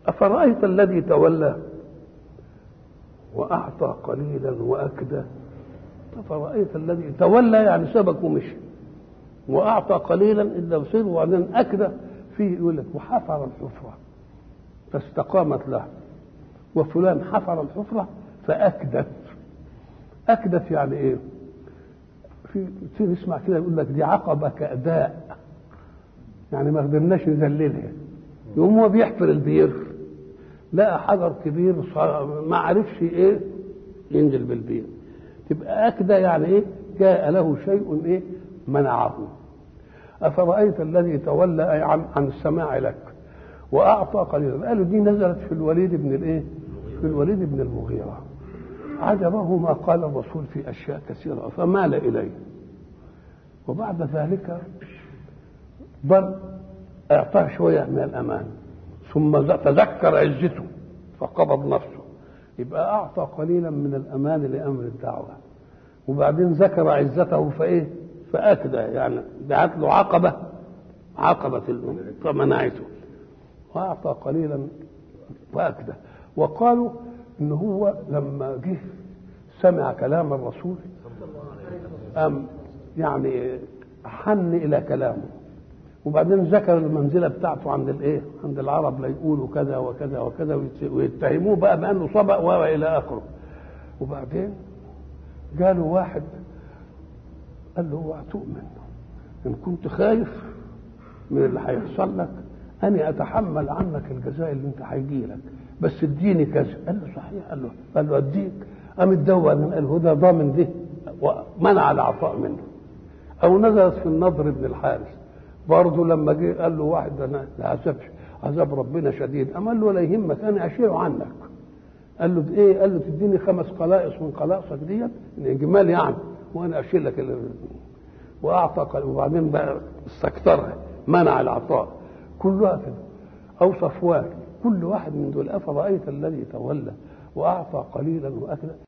أفرأيت الذي تولى وأعطى قليلا وأكدى أفرأيت الذي تولى يعني سبك ومشي وأعطى قليلا إلا وسير وبعدين أكدى فيه يقول لك وحفر الحفرة فاستقامت له وفلان حفر الحفرة فأكدت أكدت يعني إيه؟ في في نسمع كده يقول لك دي عقبة كأداء يعني ما قدرناش نذللها يقوم هو بيحفر البير لقى حجر كبير ما عرفش ايه ينزل بالبير تبقى أكدى يعني ايه جاء له شيء ايه منعه أفرأيت الذي تولى أي عن, عن السماع لك وأعطى قليلا قالوا دي نزلت في الوليد بن الايه في الوليد بن المغيرة عجبه ما قال الرسول في أشياء كثيرة فمال إليه وبعد ذلك بل اعطاه شويه من الامان ثم تذكر عزته فقبض نفسه يبقى اعطى قليلا من الامان لامر الدعوه وبعدين ذكر عزته فايه فاكدى يعني دعت له عقبه عقبه فمنعته واعطى قليلا فاكدى وقالوا ان هو لما جه سمع كلام الرسول أم يعني حن الى كلامه وبعدين ذكر المنزله بتاعته عند الايه؟ عند العرب لا يقولوا كذا وكذا وكذا ويتهموه بقى بانه سبق والى اخره. وبعدين قالوا واحد قال له اوعى تؤمن ان كنت خايف من اللي هيحصل لك انا اتحمل عنك الجزاء اللي انت هيجي لك بس اديني كذا قال له صحيح قال له قال له اديك قام اتدور من الهدى ضامن ده ومنع العطاء منه او نزلت في النضر بن الحارث برضه لما جه قال له واحد انا لا عذبش عذاب ربنا شديد اما قال له لا يهمك انا اشيل عنك قال له بايه؟ قال له تديني خمس قلائص من قلائصك ديت جمال يعني وانا اشيل لك ال... واعطى وبعدين بقى استكثرها منع العطاء كلها كده او صفوان كل واحد من دول افرايت الذي تولى واعطى قليلا واكل